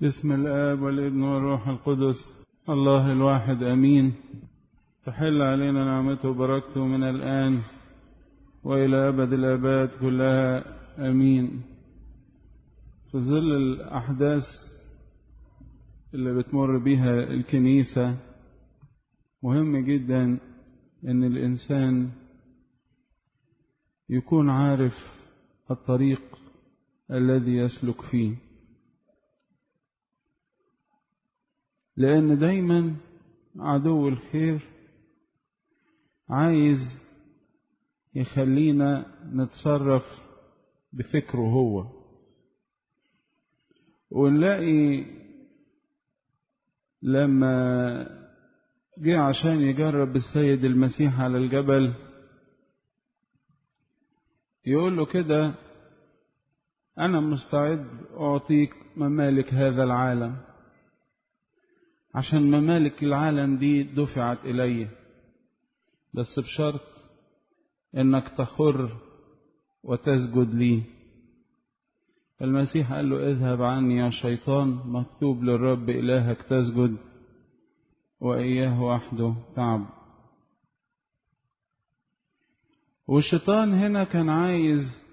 بسم الآب والابن والروح القدس الله الواحد أمين تحل علينا نعمته وبركته من الآن وإلى أبد الآباد كلها أمين في ظل الأحداث اللي بتمر بها الكنيسة مهم جدا أن الإنسان يكون عارف الطريق الذي يسلك فيه لأن دايما عدو الخير عايز يخلينا نتصرف بفكره هو ونلاقي لما جه عشان يجرب السيد المسيح على الجبل يقول له كده أنا مستعد أعطيك ممالك هذا العالم عشان ممالك العالم دي دفعت إلي بس بشرط إنك تخر وتسجد لي المسيح قال له اذهب عني يا شيطان مكتوب للرب إلهك تسجد وإياه وحده تعب والشيطان هنا كان عايز